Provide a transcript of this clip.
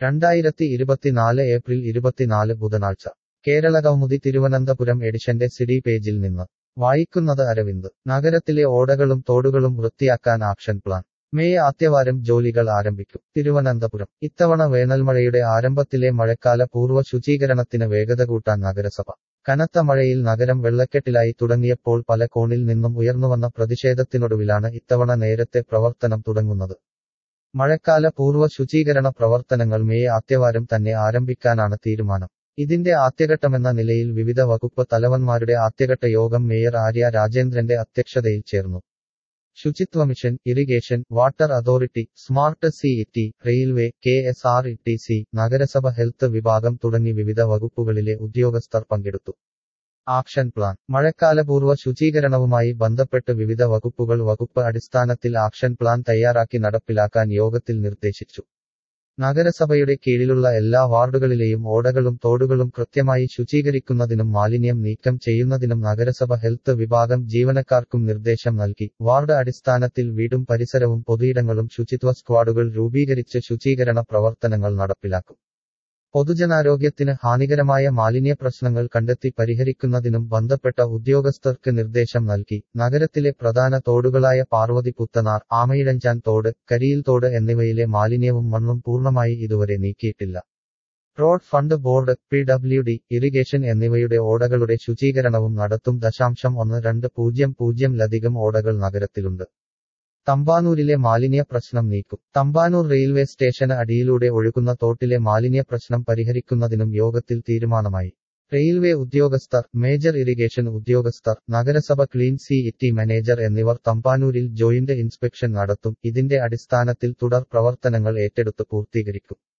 രണ്ടായിരത്തി ഇരുപത്തിനാല് ഏപ്രിൽ ഇരുപത്തിനാല് ബുധനാഴ്ച കേരള കൗമുദി തിരുവനന്തപുരം എഡിഷന്റെ സിഡി പേജിൽ നിന്ന് വായിക്കുന്നത് അരവിന്ദ് നഗരത്തിലെ ഓടകളും തോടുകളും വൃത്തിയാക്കാൻ ആക്ഷൻ പ്ലാൻ മെയ് ആദ്യവാരം ജോലികൾ ആരംഭിക്കും തിരുവനന്തപുരം ഇത്തവണ വേനൽമഴയുടെ ആരംഭത്തിലെ മഴക്കാല പൂർവ്വ ശുചീകരണത്തിന് വേഗത കൂട്ടാൻ നഗരസഭ കനത്ത മഴയിൽ നഗരം വെള്ളക്കെട്ടിലായി തുടങ്ങിയപ്പോൾ പല കോണിൽ നിന്നും ഉയർന്നുവന്ന പ്രതിഷേധത്തിനൊടുവിലാണ് ഇത്തവണ നേരത്തെ പ്രവർത്തനം തുടങ്ങുന്നത് മഴക്കാല പൂർവ്വ ശുചീകരണ പ്രവർത്തനങ്ങൾ മെയ് ആദ്യവാരം തന്നെ ആരംഭിക്കാനാണ് തീരുമാനം ഇതിന്റെ ആദ്യഘട്ടമെന്ന നിലയിൽ വിവിധ വകുപ്പ് തലവന്മാരുടെ ആദ്യഘട്ട യോഗം മേയർ ആര്യ രാജേന്ദ്രന്റെ അധ്യക്ഷതയിൽ ചേർന്നു ശുചിത്വ mission irrigation water authority smart CET railway K S R E T C നഗരസഭ ഹെൽത്ത് വിഭാഗം തുടങ്ങി വിവിധ വകുപ്പുകളിലെ ഉദ്യോഗസ്ഥർ പങ്കെടുത്തു ആക്ഷൻ പ്ലാൻ മഴക്കാലപൂർവ്വ ശുചീകരണവുമായി ബന്ധപ്പെട്ട് വിവിധ വകുപ്പുകൾ വകുപ്പ് അടിസ്ഥാനത്തിൽ ആക്ഷൻ പ്ലാൻ തയ്യാറാക്കി നടപ്പിലാക്കാൻ യോഗത്തിൽ നിർദ്ദേശിച്ചു നഗരസഭയുടെ കീഴിലുള്ള എല്ലാ വാർഡുകളിലെയും ഓടകളും തോടുകളും കൃത്യമായി ശുചീകരിക്കുന്നതിനും മാലിന്യം നീക്കം ചെയ്യുന്നതിനും നഗരസഭ ഹെൽത്ത് വിഭാഗം ജീവനക്കാർക്കും നിർദ്ദേശം നൽകി വാർഡ് അടിസ്ഥാനത്തിൽ വീടും പരിസരവും പൊതുയിടങ്ങളും ശുചിത്വ സ്ക്വാഡുകൾ രൂപീകരിച്ച് ശുചീകരണ പ്രവർത്തനങ്ങൾ നടപ്പിലാക്കും പൊതുജനാരോഗ്യത്തിന് ഹാനികരമായ മാലിന്യ പ്രശ്നങ്ങൾ കണ്ടെത്തി പരിഹരിക്കുന്നതിനും ബന്ധപ്പെട്ട ഉദ്യോഗസ്ഥർക്ക് നിർദ്ദേശം നൽകി നഗരത്തിലെ പ്രധാന തോടുകളായ പാർവതി പുത്തനാർ ആമയിഴഞ്ചാൻ തോട് കരിയിൽ തോട് എന്നിവയിലെ മാലിന്യവും മണ്ണും പൂർണ്ണമായി ഇതുവരെ നീക്കിയിട്ടില്ല road fund board P W D irrigation എന്നിവയുടെ ഓടകളുടെ ശുചീകരണവും നടത്തും ദശാംശം ഒന്ന് രണ്ട് പൂജ്യം പൂജ്യം ലധികം ഓടകൾ നഗരത്തിലുണ്ട് തമ്പാനൂരിലെ മാലിന്യ പ്രശ്നം നീക്കും തമ്പാനൂർ റെയിൽവേ സ്റ്റേഷന് അടിയിലൂടെ ഒഴുകുന്ന തോട്ടിലെ മാലിന്യ പ്രശ്നം പരിഹരിക്കുന്നതിനും യോഗത്തിൽ തീരുമാനമായി റെയിൽവേ ഉദ്യോഗസ്ഥർ മേജർ ഇറിഗേഷൻ ഉദ്യോഗസ്ഥർ നഗരസഭ ക്ലീൻ സി ഇറ്റി മാനേജർ എന്നിവർ തമ്പാനൂരിൽ ജോയിന്റ് ഇൻസ്പെക്ഷൻ നടത്തും ഇതിന്റെ അടിസ്ഥാനത്തിൽ തുടർ പ്രവർത്തനങ്ങൾ ഏറ്റെടുത്ത് പൂർത്തീകരിക്കും